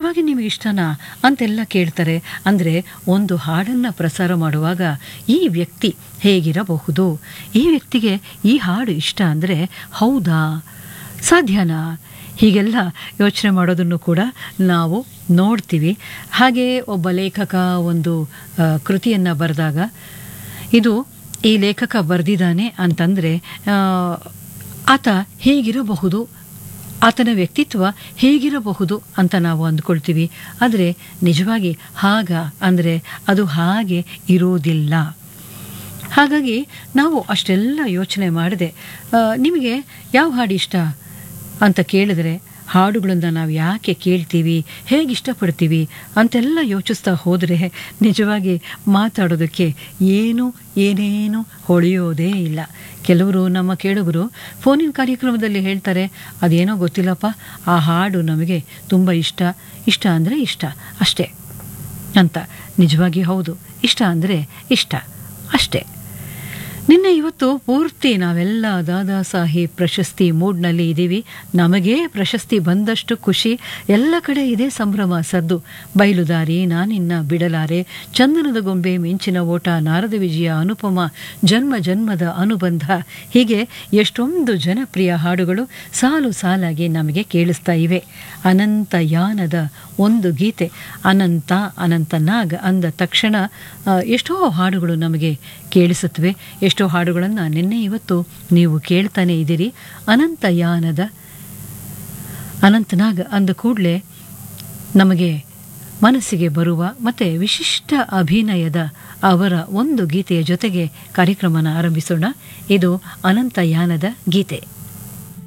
ನಿಜವಾಗಿ ನಿಮಗೆ ಇಷ್ಟನಾ ಅಂತೆಲ್ಲ ಕೇಳ್ತಾರೆ ಅಂದರೆ ಒಂದು ಹಾಡನ್ನು ಪ್ರಸಾರ ಮಾಡುವಾಗ ಈ ವ್ಯಕ್ತಿ ಹೇಗಿರಬಹುದು ಈ ವ್ಯಕ್ತಿಗೆ ಈ ಹಾಡು ಇಷ್ಟ ಅಂದರೆ ಹೌದಾ ಸಾಧ್ಯನಾ ಹೀಗೆಲ್ಲ ಯೋಚನೆ ಮಾಡೋದನ್ನು ಕೂಡ ನಾವು ನೋಡ್ತೀವಿ ಹಾಗೆ ಒಬ್ಬ ಲೇಖಕ ಒಂದು ಕೃತಿಯನ್ನು ಬರೆದಾಗ ಇದು ಈ ಲೇಖಕ ಬರೆದಿದ್ದಾನೆ ಅಂತಂದರೆ ಆತ ಹೇಗಿರಬಹುದು ಆತನ ವ್ಯಕ್ತಿತ್ವ ಹೇಗಿರಬಹುದು ಅಂತ ನಾವು ಅಂದ್ಕೊಳ್ತೀವಿ ಆದರೆ ನಿಜವಾಗಿ ಹಾಗ ಅಂದರೆ ಅದು ಹಾಗೆ ಇರೋದಿಲ್ಲ ಹಾಗಾಗಿ ನಾವು ಅಷ್ಟೆಲ್ಲ ಯೋಚನೆ ಮಾಡಿದೆ ನಿಮಗೆ ಯಾವ ಹಾಡು ಇಷ್ಟ ಅಂತ ಕೇಳಿದ್ರೆ ಹಾಡುಗಳನ್ನು ನಾವು ಯಾಕೆ ಕೇಳ್ತೀವಿ ಹೇಗೆ ಇಷ್ಟಪಡ್ತೀವಿ ಅಂತೆಲ್ಲ ಯೋಚಿಸ್ತಾ ಹೋದರೆ ನಿಜವಾಗಿ ಮಾತಾಡೋದಕ್ಕೆ ಏನು ಏನೇನು ಹೊಳೆಯೋದೇ ಇಲ್ಲ ಕೆಲವರು ನಮ್ಮ ಕೇಳುಗರು ಫೋನಿನ ಕಾರ್ಯಕ್ರಮದಲ್ಲಿ ಹೇಳ್ತಾರೆ ಅದೇನೋ ಗೊತ್ತಿಲ್ಲಪ್ಪ ಆ ಹಾಡು ನಮಗೆ ತುಂಬ ಇಷ್ಟ ಇಷ್ಟ ಅಂದರೆ ಇಷ್ಟ ಅಷ್ಟೇ ಅಂತ ನಿಜವಾಗಿ ಹೌದು ಇಷ್ಟ ಅಂದರೆ ಇಷ್ಟ ಅಷ್ಟೇ ನಿನ್ನೆ ಇವತ್ತು ಪೂರ್ತಿ ನಾವೆಲ್ಲ ದಾದಾ ಸಾಹೇಬ್ ಪ್ರಶಸ್ತಿ ಮೂಡ್ನಲ್ಲಿ ಇದ್ದೀವಿ ನಮಗೇ ಪ್ರಶಸ್ತಿ ಬಂದಷ್ಟು ಖುಷಿ ಎಲ್ಲ ಕಡೆ ಇದೆ ಸಂಭ್ರಮ ಸದ್ದು ಬಯಲುದಾರಿ ನಾನಿನ್ನ ಬಿಡಲಾರೆ ಚಂದನದ ಗೊಂಬೆ ಮಿಂಚಿನ ಓಟ ನಾರದ ವಿಜಯ ಅನುಪಮ ಜನ್ಮ ಜನ್ಮದ ಅನುಬಂಧ ಹೀಗೆ ಎಷ್ಟೊಂದು ಜನಪ್ರಿಯ ಹಾಡುಗಳು ಸಾಲು ಸಾಲಾಗಿ ನಮಗೆ ಕೇಳಿಸ್ತಾ ಇವೆ ಅನಂತ ಯಾನದ ಒಂದು ಗೀತೆ ಅನಂತ ಅನಂತ ನಾಗ್ ಅಂದ ತಕ್ಷಣ ಎಷ್ಟೋ ಹಾಡುಗಳು ನಮಗೆ ಕೇಳಿಸುತ್ತವೆ ಎಷ್ಟೋ ಹಾಡುಗಳನ್ನು ನಿನ್ನೆ ಇವತ್ತು ನೀವು ಕೇಳ್ತಾನೆ ಇದ್ದೀರಿ ಅನಂತಯಾನದ ಅನಂತನಾಗ್ ಅಂದ ಕೂಡಲೇ ನಮಗೆ ಮನಸ್ಸಿಗೆ ಬರುವ ಮತ್ತು ವಿಶಿಷ್ಟ ಅಭಿನಯದ ಅವರ ಒಂದು ಗೀತೆಯ ಜೊತೆಗೆ ಕಾರ್ಯಕ್ರಮನ ಆರಂಭಿಸೋಣ ಇದು ಅನಂತಯಾನದ ಗೀತೆ